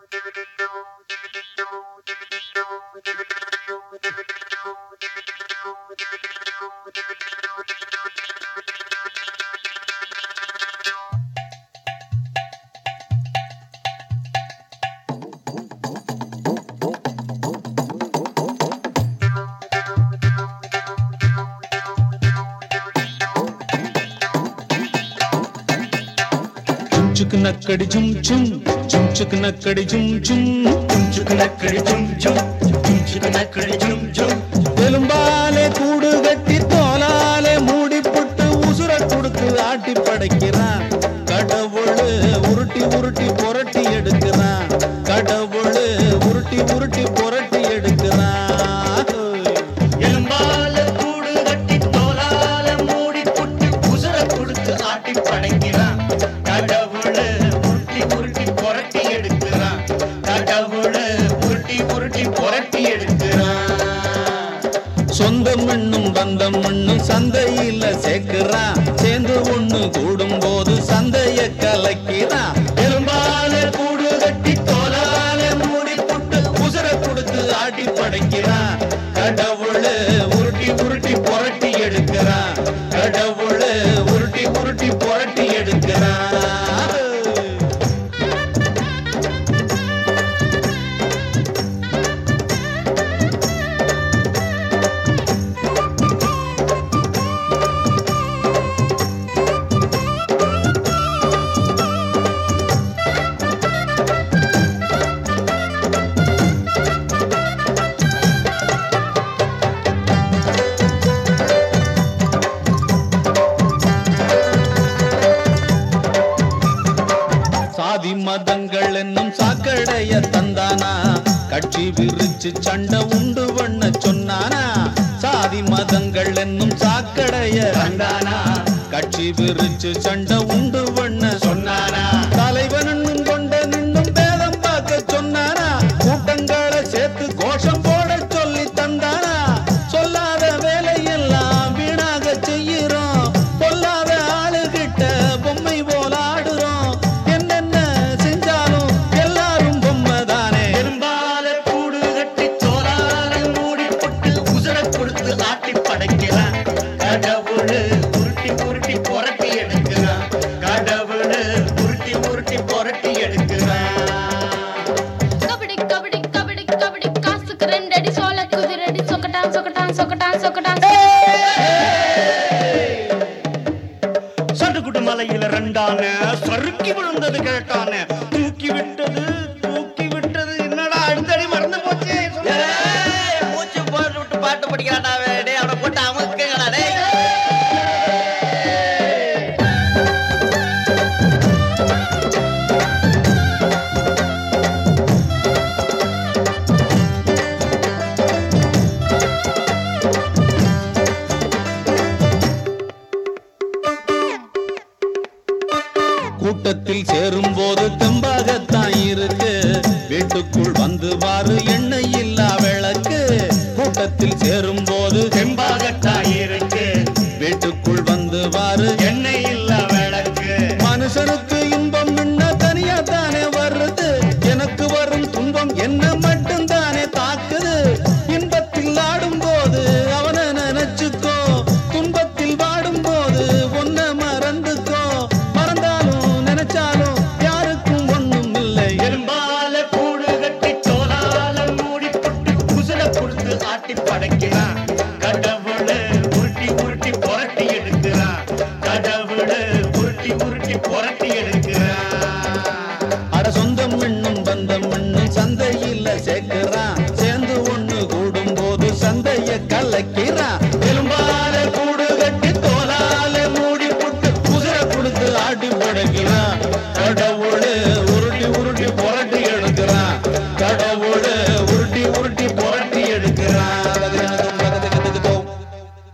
చుక్ నక్కడి జుమ్ జుమ్ జుమ్ చుక్ నక్కడి జుమ్ జుమ్ చుకునక్కడి జుమ్ జుమ్ జుమ్ చుకునక్కడి జుమ్ జుమ్ எலும்பாலே கூடு கட்டி தோலாலே மூடி புட்டு உசுர கொடுத்து ஆட்டி படைக்கிறான் கடவுள் உருட்டி உருட்டி புரட்டி எடுக்கிறான் கடவுள் உருட்டி உருட்டி புரட்டி எடுக்கிறான் எலும்பால கூடு கட்டி தோலால மூடி புட்டு உசுர கொடுத்து ஆட்டி படைக்கிறான் கடவுள உருட்டி உருட்டி புரட்டி எடுக்கிறான் கடவுள உருட்டி உருட்டி புரட்டி எடுக்கிறான் சொந்தம் மண்ணும் பந்தம் மண்ணும் சந்தையில சேர்க்கிறான் சேர்ந்து ஒண்ணு கூடும் போது சந்தைய கலக்கிறான் எலும்பால கூடு கட்டி தோலால மூடி புட்டு உசுர கொடுத்து ஆட்டி படைக்கிறான் கடவுள் உருட்டி உருட்டி புரட்டி எடுக்கிறான் கடவுள் உருட்டி உருட்டி புரட்டி எடுக்கிறான் சாதி மதங்கள் என்னும் சாக்கடைய தந்தானா கட்சி விரிச்சு சண்டை உண்டு பண்ண சொன்னானா சாதி மதங்கள் என்னும் சாக்கடைய கண்டானா கட்சி விரிச்சு சண்டை உண்டு பண்ண சொன்னானா தலைவன் என்னும் கொண்ட நின்னும் பேதம் பார்க்க சொன்னானா கூட்டங்களை சேர்த்து கோஷம் போட சொல்லி தந்தானா சொல்லாத வேலையெல்லாம் வீணாக செய்கிறோம் பொல்லாத ஆளுகிட்ட பொம்மை போல ஆடுறோம் என்னென்ன செஞ்சாலும் எல்லாரும் பொம்மை தானே பெரும்பால கூடு கட்டி தோலால மூடி போட்டு உசுர கொடுத்து ஆட்டி படைக்கிறான் கடவுள் உருட்டி உருட்டி புரட்டி எடுக்கிறான் கடவுள் உருட்டி உருட்டி புரட்டி எடுக்கிறான் கபடி கபடி கபடி கபடி காசுக்கு ரெண்டடி சோள குதிரடி சொக்கட்டான் சொக்கட்டான் சொக்கட்டான் சொக்கட்டான் சடுகுடு மலையில ரெண்டான சறுக்கி விழுந்தது கேட்டான தூக்கி விட்டது தூக்கி விட்டது என்னடா அடுத்தடி மறந்து போச்சே சொல்லு. மூச்சு போட்டு விட்டு பாட்டு படிக்கிறான்டா அவன். டேய் அவனை போட்டு அமுக்குங்கடா டேய் கூட்டத்தில் சேரும் போது தெம்பாகத்தான் இருக்கு வீட்டுக்குள் வந்து வாரு எண்ணெய் இல்லா விளக்கு கூட்டத்தில் சேரும் போது செம்பாகத்தான் இருக்கு வீட்டுக்குள் வந்து வாரு எண்ணெய் இல்ல விளக்கு மனுஷனுக்கு இன்பம் முன்ன தனியா தானே வருது எனக்கு வரும் துன்பம் என்ன மட்டும் தானே தாக்குது இன்பத்தில் ஆடும் போது அவனை நினைச்சுக்கோ துன்பத்தில் வாடும் போது ஒன்ன மறந்துக்கோ மறந்தாலும் நினைச்சாலும் யாருக்கும் ஒண்ணும் இல்லை எறும்பால கூடு கட்டி தோலால மூடி போட்டு குசல கொடுத்து ஆட்டி படைக்கிறான் கடவுள உருட்டி உருட்டி புரட்டி எடுக்கிறான் கடவுள உருட்டி உருட்டி புரட்டி எடுக்கிறான் அட சொந்தம் மின்னும் பந்தம் மின்னும் சந்தையில சேர்க்கிறான் சேர்ந்து ஒண்ணு கூடும் போது சந்தைய கலக்கிறான் எலும்பால கூடு கட்டி தோலால மூடி புட்டு குதிரை கொடுத்து ஆட்டி படைக்கிறான் கடவுள்